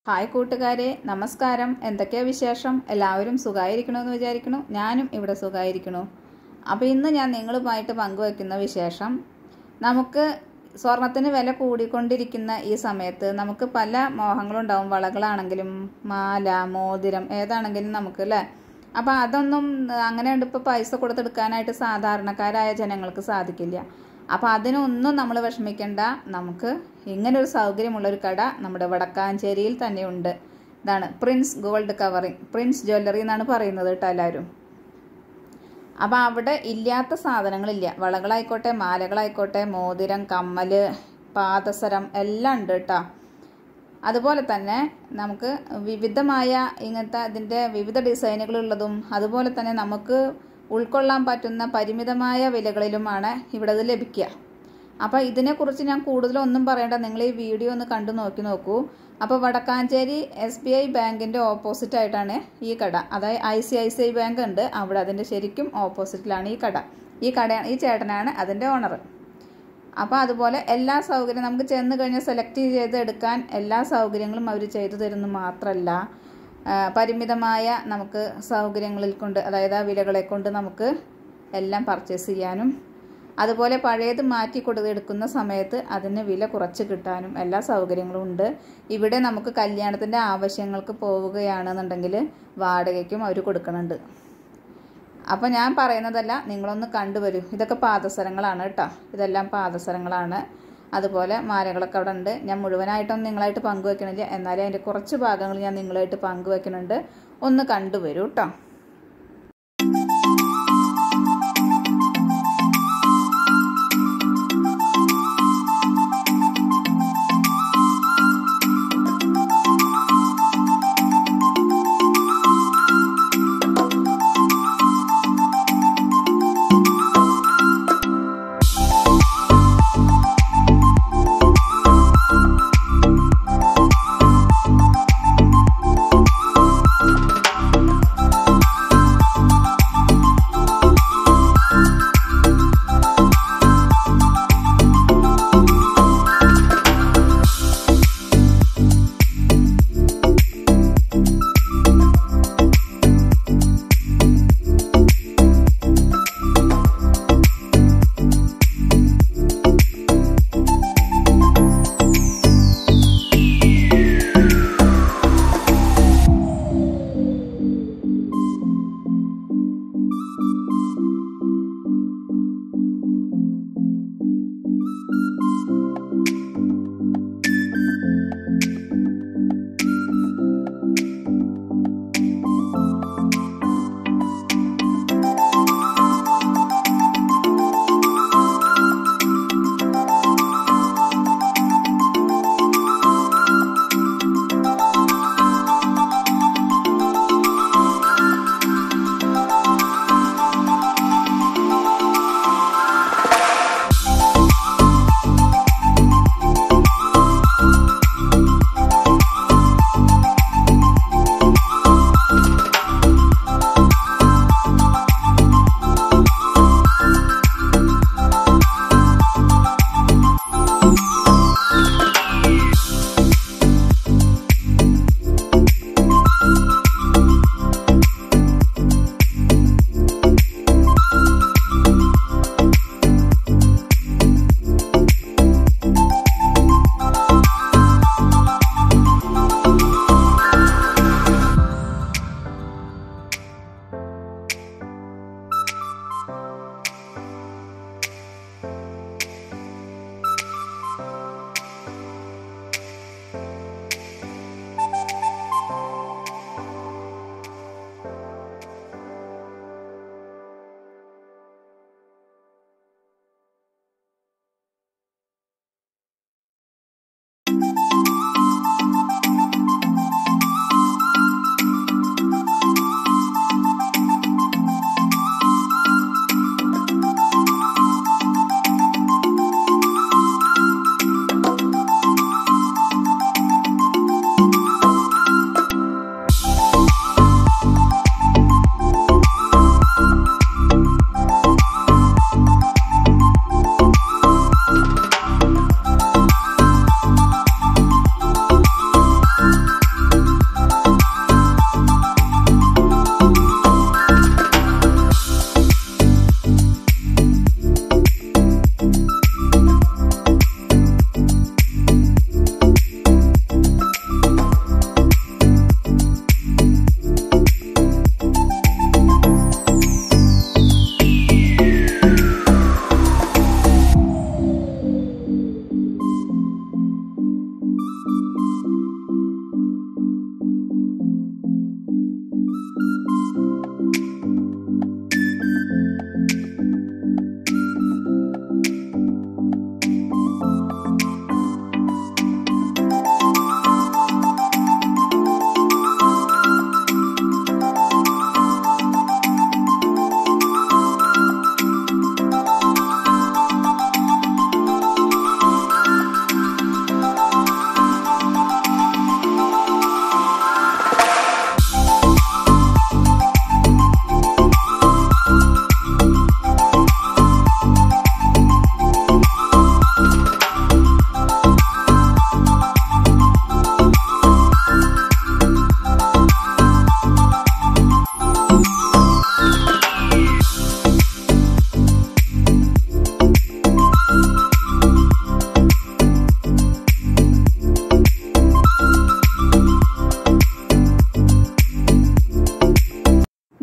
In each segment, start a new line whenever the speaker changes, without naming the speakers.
hi കൂട്ടുകാരെ നമസ്കാരം എന്തൊക്കെയാ വിശേഷം എല്ലാവരും സുഖമായിരിക്കണമെന്ന് വിചാരിക്കണു ഞാനും ഇവിടെ സുഖമായിരിക്കണു അപ്പോൾ ഇന്ന് ഞാൻ നിങ്ങളുമായിട്ട് പങ്കുവെക്കുന്ന വിശേഷം നമുക്ക് സ്വർണത്തിന് വില കൂടിക്കൊണ്ടിരിക്കുന്ന ഈ സമയത്ത് നമുക്ക് പല മോഹങ്ങളുണ്ടാവും വളകളാണെങ്കിലും മാല മോതിരം ഏതാണെങ്കിലും നമുക്ക് അല്ലേ അപ്പോൾ അതൊന്നും അങ്ങനെ ഇപ്പോൾ പൈസ കൊടുത്തെടുക്കാനായിട്ട് സാധാരണക്കാരായ ജനങ്ങൾക്ക് സാധിക്കില്ല അപ്പോൾ അതിനൊന്നും നമ്മൾ വിഷമിക്കേണ്ട നമുക്ക് ഇങ്ങനൊരു സൗകര്യമുള്ളൊരു കട നമ്മുടെ വടക്കാഞ്ചേരിയിൽ തന്നെയുണ്ട് ഇതാണ് prince gold covering prince jewellery എന്നാണ് പറയുന്നത് കേട്ടോ എല്ലാവരും അപ്പോൾ അവിടെ ഇല്ലാത്ത സാധനങ്ങളില്ല വളകളായിക്കോട്ടെ മാലകളായിക്കോട്ടെ മോതിരം കമ്മൽ പാദസരം എല്ലാം ഉണ്ട് കേട്ടോ അതുപോലെ തന്നെ നമുക്ക് വിവിധമായ ഇങ്ങനത്തെ ഇതിൻ്റെ വിവിധ ഡിസൈനുകളുള്ളതും അതുപോലെ തന്നെ നമുക്ക് ഉൾക്കൊള്ളാൻ പറ്റുന്ന പരിമിതമായ വിലകളിലുമാണ് ഇവിടെ ഇത് ലഭിക്കുക അപ്പോൾ ഇതിനെക്കുറിച്ച് ഞാൻ കൂടുതലൊന്നും പറയേണ്ട നിങ്ങൾ ഈ വീഡിയോ ഒന്ന് കണ്ടു നോക്കി നോക്കൂ അപ്പോൾ വടക്കാഞ്ചേരി എസ് ബി ഐ ബാങ്കിൻ്റെ ഓപ്പോസിറ്റ് ആയിട്ടാണ് ഈ കട അതായത് I C I C I bank ഉണ്ട് അവിടെ അതിൻ്റെ ശരിക്കും ഓപ്പോസിറ്റിലാണ് ഈ കട ഈ കട ഈ ചേട്ടനാണ് അതിൻ്റെ ഓണർ അപ്പോൾ അതുപോലെ എല്ലാ സൗകര്യം നമുക്ക് ചെന്ന് കഴിഞ്ഞാൽ സെലക്ട് ചെയ്ത് എടുക്കാൻ എല്ലാ സൗകര്യങ്ങളും അവർ ചെയ്തു തരുന്നു മാത്രമല്ല പരിമിതമായ നമുക്ക് സൗകര്യങ്ങളിൽ കൊണ്ട് അതായത് ആ വിലകളെ കൊണ്ട് നമുക്ക് എല്ലാം പർച്ചേസ് ചെയ്യാനും അതുപോലെ പഴയത് മാറ്റി കൊടുത്തെടുക്കുന്ന സമയത്ത് അതിന് വില കുറച്ച് കിട്ടാനും എല്ലാ സൗകര്യങ്ങളും ഉണ്ട് ഇവിടെ നമുക്ക് കല്യാണത്തിൻ്റെ ആവശ്യങ്ങൾക്ക് പോവുകയാണെന്നുണ്ടെങ്കിൽ വാടകയ്ക്കും അവർ കൊടുക്കുന്നുണ്ട് അപ്പോൾ ഞാൻ പറയുന്നതല്ല നിങ്ങളൊന്ന് കണ്ടുവരൂ ഇതൊക്കെ പാദസരങ്ങളാണ് കേട്ടോ ഇതെല്ലാം പാദസരങ്ങളാണ് അതുപോലെ മാലകളൊക്കെ അവിടെ ഉണ്ട് ഞാൻ മുഴുവനായിട്ടൊന്നും നിങ്ങളായിട്ട് പങ്കുവെക്കണില്ല എന്നാലും അതിൻ്റെ കുറച്ച് ഭാഗങ്ങൾ ഞാൻ നിങ്ങളായിട്ട് പങ്കുവെക്കുന്നുണ്ട് ഒന്ന് കണ്ടുവരൂ കേട്ടോ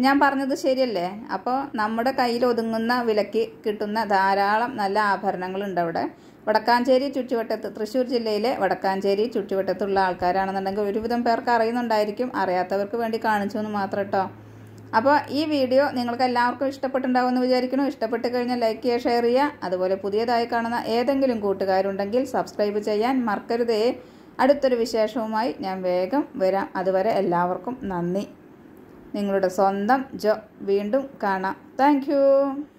ഞാൻ പറഞ്ഞത് ശരിയല്ലേ അപ്പോൾ നമ്മുടെ കയ്യിൽ ഒതുങ്ങുന്ന വിലയ്ക്ക് കിട്ടുന്ന ധാരാളം നല്ല ആഭരണങ്ങളുണ്ട് അവിടെ വടക്കാഞ്ചേരി ചുറ്റുവട്ടത്ത് തൃശ്ശൂർ ജില്ലയിലെ വടക്കാഞ്ചേരി ചുറ്റുവട്ടത്തുള്ള ആൾക്കാരാണെന്നുണ്ടെങ്കിൽ ഒരുവിധം പേർക്ക് അറിയുന്നുണ്ടായിരിക്കും അറിയാത്തവർക്ക് വേണ്ടി കാണിച്ചു എന്ന് മാത്രം കേട്ടോ അപ്പോൾ ഈ വീഡിയോ നിങ്ങൾക്ക് എല്ലാവർക്കും ഇഷ്ടപ്പെട്ടുണ്ടാവുമെന്ന് വിചാരിക്കുന്നു ഇഷ്ടപ്പെട്ട് കഴിഞ്ഞാൽ ലൈക്ക് ചെയ്യുക ഷെയർ ചെയ്യുക അതുപോലെ പുതിയതായി കാണുന്ന ഏതെങ്കിലും കൂട്ടുകാരുണ്ടെങ്കിൽ സബ്സ്ക്രൈബ് ചെയ്യാൻ മറക്കരുതേ അടുത്തൊരു വിശേഷവുമായി ഞാൻ വേഗം വരാം അതുവരെ എല്ലാവർക്കും നന്ദി നിങ്ങളുടെ സ്വന്തം ജോ വീണ്ടും കാണാം താങ്ക്